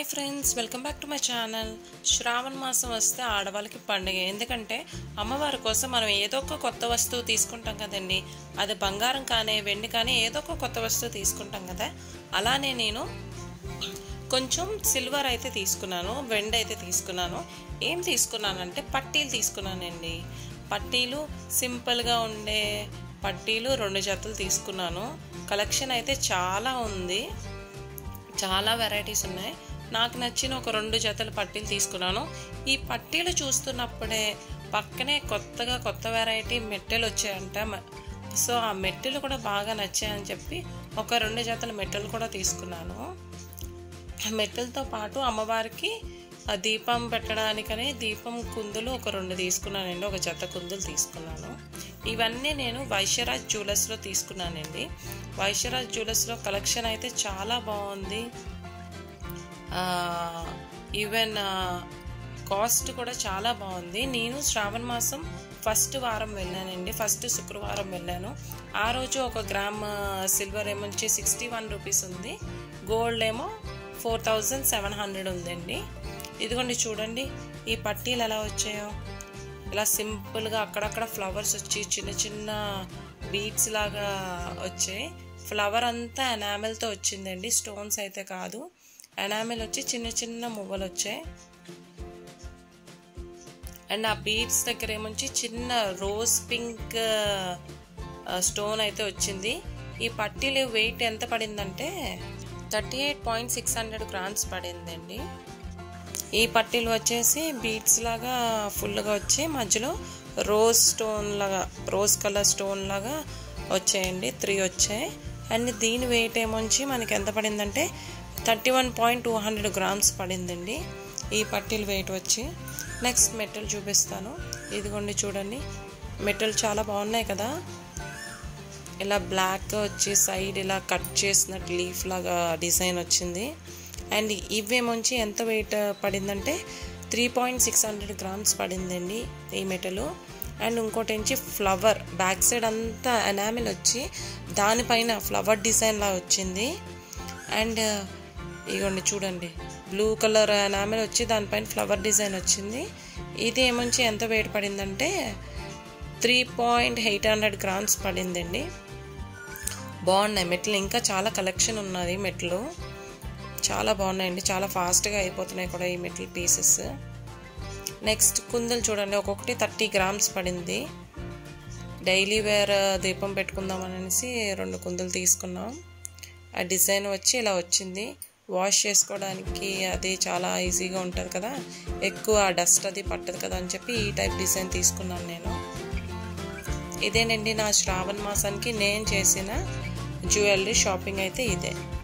friends welcome back to my channel Shravana మాసం వస్తే ఆడవాళ్ళకి పండుగ ఎందుకంటే అమ్మవారి కోసం మనం ఏదో ఒక కొత్త వస్తువు తీసుకుంటాం కదండి అది బంగారం కానీ వెండి కానీ ఏదో ఒక కొత్త వస్తువు తీసుకుంటాం కదా అలానే నేను కొంచెం సిల్వర్ అయితే తీసుకున్నాను వెండి అయితే తీసుకున్నాను ఏం తీసుకున్నానంటే పట్టీలు తీసుకున్నానండి పట్టీలు సింపుల్గా ఉండే పట్టీలు రెండు జతలు తీసుకున్నాను కలెక్షన్ అయితే చాలా ఉంది చాలా వెరైటీస్ ఉన్నాయి నాకు నచ్చిన ఒక రెండు జతల పట్టీలు తీసుకున్నాను ఈ పట్టీలు చూస్తున్నప్పుడే పక్కనే కొత్తగా కొత్త వెరైటీ మెట్టెలు వచ్చాయంట మ- సో ఆ మెట్టెలు కూడా బాగా నచ్చాయని చెప్పి ఒక రెండు జతల మెట్టెలు కూడా తీసుకున్నాను ఆ మెట్టెలతో పాటు అమ్మవారికి ఆ దీపం పెట్టడానికని దీపం కుందులు ఒక రెండు తీసుకున్నానండి ఒక జత కుందులు తీసుకున్నాను ఇవన్నీ నేను వైశ్యరాజ్ జ్యువెలర్స్లో తీసుకున్నానండి వైశ్యరాజ్ జ్యువెలర్స్లో కలెక్షన్ అయితే చాలా బాగుంది ఈవెన్ కాస్ట్ కూడా చాలా బాగుంది నేను శ్రావణ మాసం ఫస్ట్ వారం వెళ్ళానండి ఫస్ట్ శుక్రవారం వెళ్ళాను ఆ రోజు ఒక గ్రామ్ సిల్వర్ ఏమో వచ్చి సిక్స్టీ వన్ రూపీస్ ఉంది గోల్డ్ ఏమో ఫోర్ థౌజండ్ సెవెన్ హండ్రెడ్ ఉందండి ఇదిగోండి చూడండి ఈ పట్టీలు ఎలా వచ్చాయో ఇలా సింపుల్గా అక్కడక్కడ ఫ్లవర్స్ వచ్చి చిన్న చిన్న బీడ్స్ లాగా వచ్చాయి ఫ్లవర్ అంతా ఎనామెల్తో వచ్చిందండి స్టోన్స్ అయితే కాదు ఎనామెల్ వచ్చి చిన్న చిన్న మువ్వలు వచ్చాయి అండ్ ఆ బీడ్స్ దగ్గర ఏమొచ్చి చిన్న రోజ్ పింక్ స్టోన్ అయితే వచ్చింది ఈ పట్టీలు వెయిట్ ఎంత పడిందంటే thirty eight point six hundred grams పడిందండి ఈ పట్టీలు వచ్చేసి బీడ్స్ లాగా ఫుల్గా వచ్చి మధ్యలో రోజ్ స్టోన్ లాగా రోజ్ కలర్ స్టోన్ లాగా వచ్చాయండి త్రీ వచ్చాయి అండ్ దీని వెయిట్ ఏమొచ్చి మనకి ఎంత పడిందంటే thirty one point two hundred grams పడిందండి ఈ పట్టీలు వెయిట్ వచ్చి నెక్స్ట్ మెటల్ చూపిస్తాను ఇదిగోండి చూడండి మెటల్ చాలా బాగున్నాయి కదా ఇలా బ్లాక్ వచ్చి సైడ్ ఇలా కట్ చేసినట్టు లీఫ్ లాగా డిజైన్ వచ్చింది అండ్ ఇవేమొంచి ఎంత వెయిట్ పడిందంటే three point six hundred grams పడిందండి ఈ మెటలు అండ్ ఇంకోటి నుంచి ఫ్లవర్ బ్యాక్ సైడ్ అంతా ఎనామిల్ వచ్చి దానిపైన ఫ్లవర్ డిజైన్ లా వచ్చింది అండ్ ఇగోండి చూడండి బ్లూ కలర్ ఎనామిల్ వచ్చి దానిపైన ఫ్లవర్ డిజైన్ వచ్చింది ఇది ఏమొంచి ఎంత వెయిట్ పడిందంటే three point eight hundred grams పడిందండి బాగున్నాయి మెట్లు ఇంకా చాలా కలెక్షన్ ఉన్నది మెట్లు చాలా బాగున్నాయండి చాలా ఫాస్ట్గా అయిపోతున్నాయి కూడా ఈ మెటల్ పీసెస్ నెక్స్ట్ కుందలు చూడండి ఒక్కొక్కటి థర్టీ గ్రామ్స్ పడింది డైలీ వేర్ దీపం పెట్టుకుందాం అనేసి రెండు కుందలు తీసుకున్నాం ఆ డిజైన్ వచ్చి ఇలా వచ్చింది వాష్ చేసుకోవడానికి అది చాలా ఈజీగా ఉంటుంది కదా ఎక్కువ డస్ట్ అది పట్టదు కదా అని చెప్పి ఈ టైప్ డిజైన్ తీసుకున్నాను నేను ఇదేనండి నా శ్రావణ మాసానికి నేను చేసిన జ్యువెలరీ షాపింగ్ అయితే ఇదే